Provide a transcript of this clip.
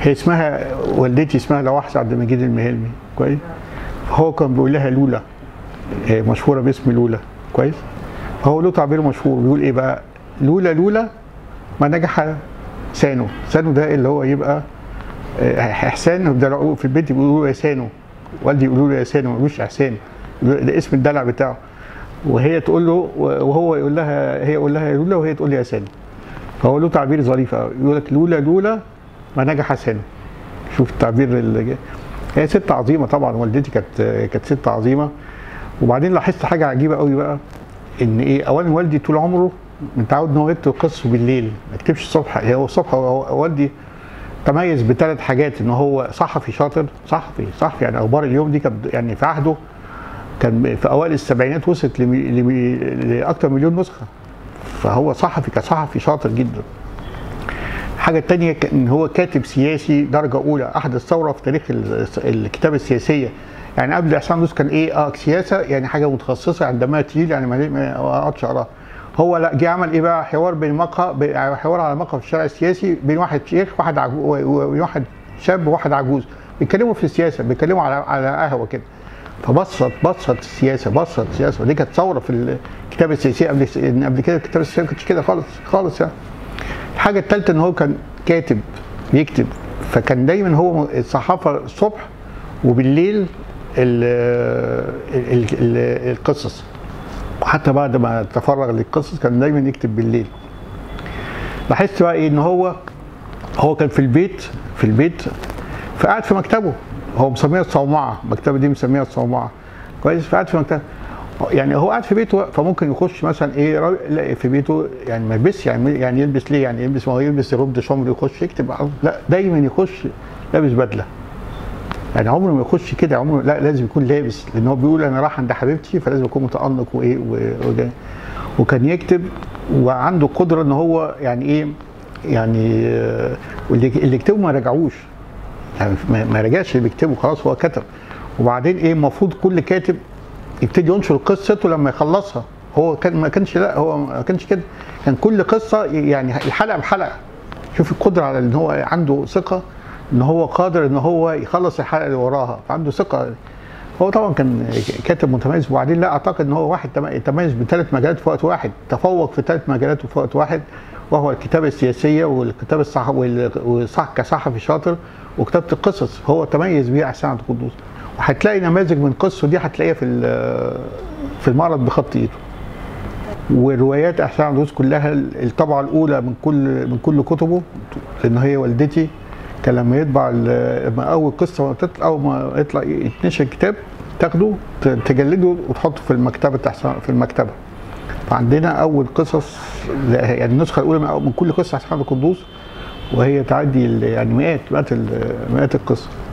هي اسمها والدتي اسمها لواحظ عبد المجيد المهلمي كويس هو كان بيقول لها لولا آه، مشهوره باسم لولا كويس هو له تعبير مشهور بيقول ايه بقى لولا لولا ما نجح سانو سانو ده اللي هو يبقى آه، احسان ده في البيت بيقولوا له يا سانو والدي يقولوا له يا سانو ما يقولوش احسان يقولوا- ده اسم الدلع بتاعه وهي تقول له وهو يقول لها هي يقول لها يا لولا وهي تقول لي يا سانو فهو له تعبير ظريف قوي يقول لك لولا لولا ما نجح سانو شوف التعبير اللي هي ست عظيمه طبعا والدتي كانت كانت ست عظيمه وبعدين لاحظت حاجه عجيبه قوي بقى ان ايه اولا والدي طول عمره متعود ان هو يكتب قصصه بالليل ما يكتبش الصبح هو الصبح هو والدي تميز بثلاث حاجات ان هو صحفي شاطر صحفي صحفي يعني اخبار اليوم دي كانت يعني في عهده كان في اوائل السبعينات وصلت لمي- لمي- لاكثر من مليون نسخه فهو صحفي كصحفي شاطر جدا الحاجة التانية ك- ان هو كاتب سياسي درجة أولى أحدث ثورة في تاريخ ال- الكتابة السياسية يعني قبل إحسان دوس كان إيه اه سياسة يعني حاجة متخصصة عندما تقيل يعني ما ما أقعدش أقراها هو لا جه عمل إيه بقى حوار بين مقهى ب- حوار على مقهى في الشارع السياسي بين واحد شيخ واحد عجوز وواحد شاب وواحد عجوز بيتكلموا في السياسة بيتكلموا على على قهوة كده فبسط بسط السياسه بسط السياسه ودي كانت ثوره في الكتابه السياسيه قبل إن قبل كده الكتابه السياسيه ما كانتش كده خالص خالص يعني الحاجه الثالثه ان هو كان كاتب بيكتب فكان دايما هو الصحافه الصبح وبالليل ال ال ال القصص وحتى بعد ما تفرغ للقصص كان دايما يكتب بالليل لاحظت بقى ايه ان هو هو كان في البيت في البيت فقاعد في مكتبه هو مسميها الصومعه المكتبه دي مسميها الصومعه كويس فقاعد في مكتبه يعني هو قاعد في بيته فممكن يخش مثلا ايه را- يلاقي في بيته يعني ما يلبسش يعني يعني يلبس ليه يعني يلبس ما هو يلبس روب شمر يخش يكتب لا دايما يخش لابس بدله يعني عمره ما يخش كده عمره لا لازم يكون لابس لان هو بيقول انا رايح عند حبيبتي فلازم يكون متأنق وايه و- وجاي. وكان يكتب وعنده قدره ان هو يعني ايه يعني آه، واللي اللي يكتبه ما رجعوش يعني ما ما رجعش اللي بيكتبه خلاص هو كتب وبعدين ايه المفروض كل كاتب يبتدي ينشر قصته لما يخلصها هو كان ما كانش لا هو ما كانش كده كان كل قصه يعني الحلقه بحلقه شوف القدره على ان هو عنده ثقه ان هو قادر ان هو يخلص الحلقه اللي وراها فعنده ثقه هو طبعا كان كاتب متميز وبعدين لا اعتقد ان هو واحد تم- تميز بثلاث مجالات في وقت واحد تفوق في ثلاث مجالات في وقت واحد وهو الكتابه السياسيه والكتابه الصح والصح كصحفي شاطر وكتابه القصص هو تميز بيها احسن عبد القدوس وهتلاقي نماذج من قصته دي هتلاقيها في ال- في المعرض بخط ايده وروايات احسان عبد القدوس كلها الطبعه الاولى من كل من كل كتبه لان هي والدتي كان لما يطبع ال- لما اول قصه ما تطلع اول ما يطلع يتنشر الكتاب تاخده ت- تجلده وتحطه في المكتبه احسان في المكتبه فعندنا اول قصص يعني النسخه الاولى من من كل قصه احسان عبد القدوس وهي تعدي ال- يعني مئات مئات ال- مئات القصص